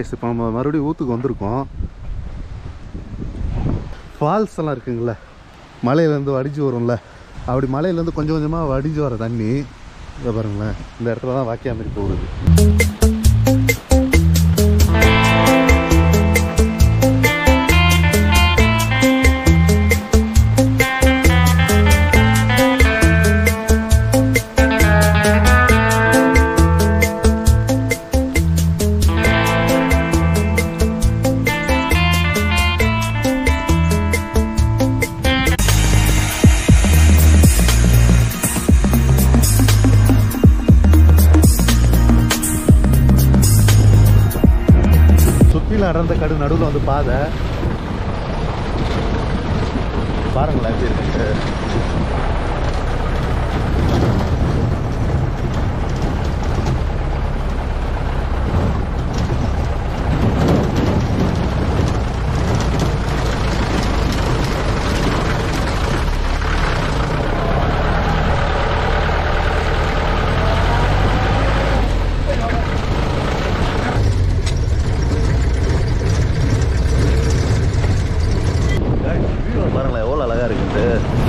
Guys இப்போ நம்ம மறுபடியும் ஊத்துக்கு வந்திருக்கோம் ஃபால்ஸ் எல்லாம் இருக்குங்கள மலையிலேருந்து வடிஞ்சு வரும்ல அப்படி மலையிலேருந்து கொஞ்சம் கொஞ்சமாக வடிஞ்சு வர தண்ணி இதை பாருங்களேன் இந்த இடத்துல தான் வாக்கியா மாதிரி போகுது சுற்றில அடர்ந்த கடு நடுவில் வந்து பாதை பாருங்களேன் எப்படி இருக்கு view பாருங்களேன் எவ்வளோ அழகாக இருக்குது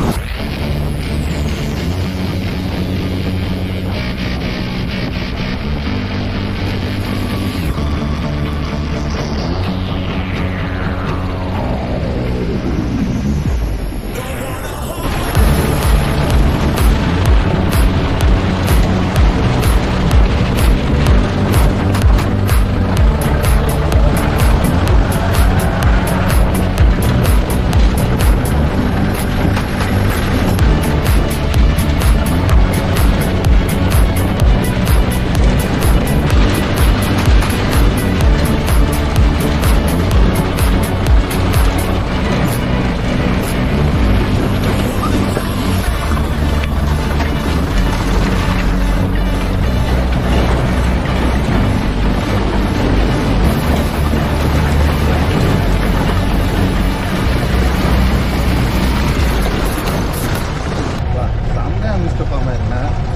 செம்மையாக மிஸ்டர் பாமா என்ன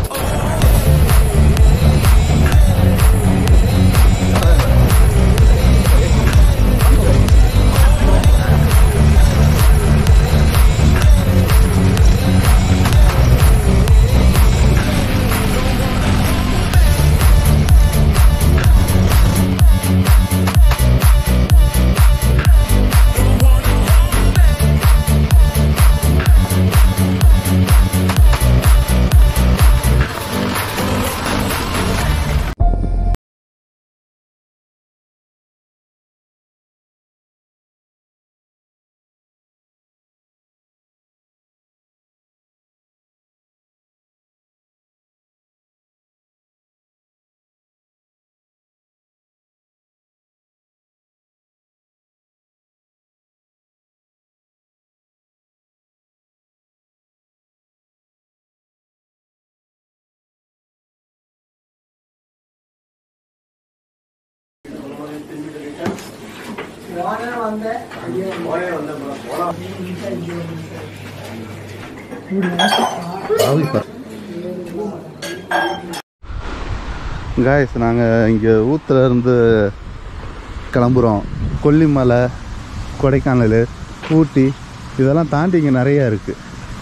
காய்ஸ் நாங்கள் இங்கே ஊத்துல இருந்து கிளம்புறோம் கொல்லிமலை கொடைக்கானல் ஊட்டி இதெல்லாம் தாண்டி இங்கே நிறையா இருக்குது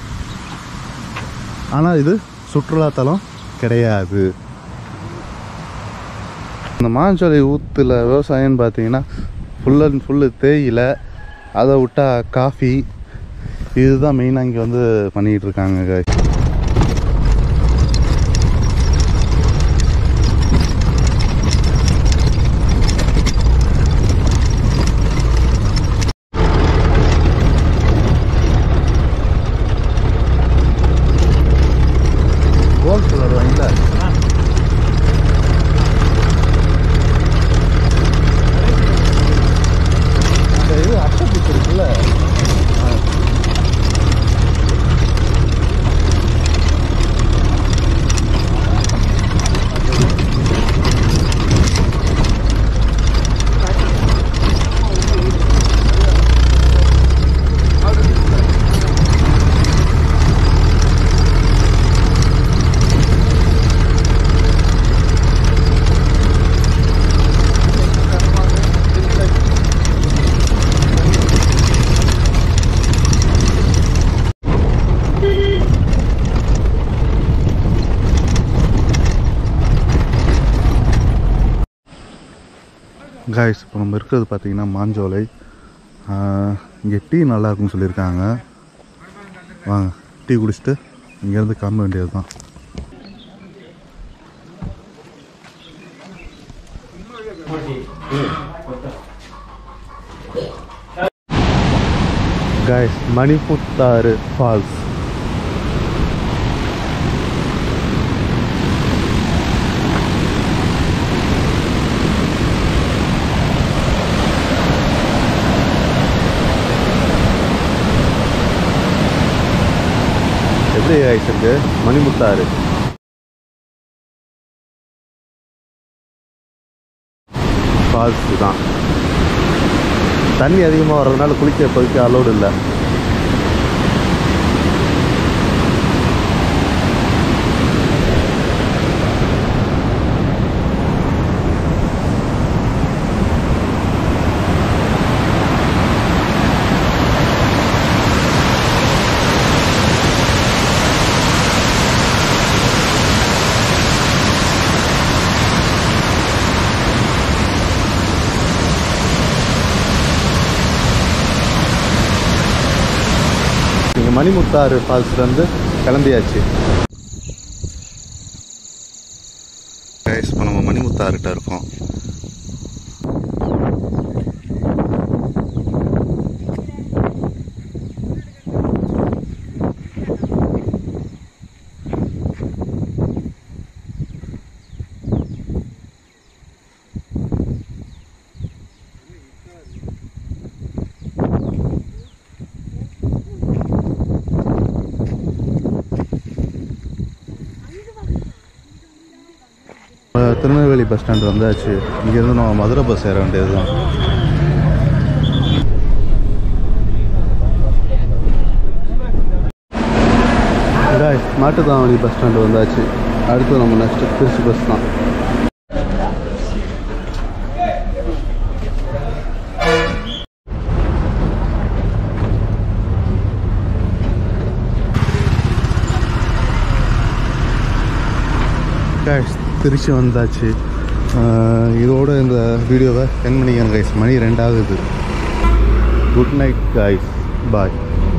ஆனால் இது சுற்றுலாத்தலம் கிடையாது இந்த மாஞ்சோலை ஊற்றுல விவசாயம்னு பார்த்தீங்கன்னா ஃபுல் அண்ட் ஃபுல்லு தேயிலை அதை விட்டா காஃபி இதுதான் மெயினாக இங்கே வந்து பண்ணிகிட்டு இருக்காங்க guys. கோல்ட் கலர் வாங்கில அந்த இது அட்டை பிடிச்சிருக்குல்ல காய்ஸ் இப்போ நம்ம இருக்கிறது பார்த்தீங்கன்னா மாஞ்சோலை இங்கே டீ நல்லா இருக்கும்னு சொல்லியிருக்காங்க வாங்க டீ குடிச்சிட்டு இங்கேருந்து கிளம்ப வேண்டியது தான் காய்ஸ் மணிமுத்தாறு ஃபால்ஸ் எப்படி காய்ஸ் இருக்கு மணிமுத்தாறு ஃபால்ஸ் தான் தண்ணி அதிகமாக வர்றதுனால குளிக்க இப்போதைக்கு அலோடு இல்லை இங்கே மணிமுத்தாறு ஃபால்ஸ்லேருந்து கிளம்பியாச்சு கைஸ் இப்போ நம்ம மணிமுத்தாறுகிட்ட இருக்கோம் அஹ் திருநெல்வேலி பஸ் ஸ்டாண்ட் வந்தாச்சு இங்கேருந்து நம்ம மதுரை பஸ் ஏற வேண்டியது தான் மாட்டுத்தாவணி பஸ் ஸ்டாண்டு வந்தாச்சு அடுத்து நம்ம நெக்ஸ்ட்டு திருச்சி பஸ் தான் கைஸ் திருச்சி வந்தாச்சு அஹ் இதோட இந்த வீடியோவை என் பண்ணிக்கிறேன் கைஸ் மணி ரெண்டாகுது குட் நைட் கைஸ் பாய்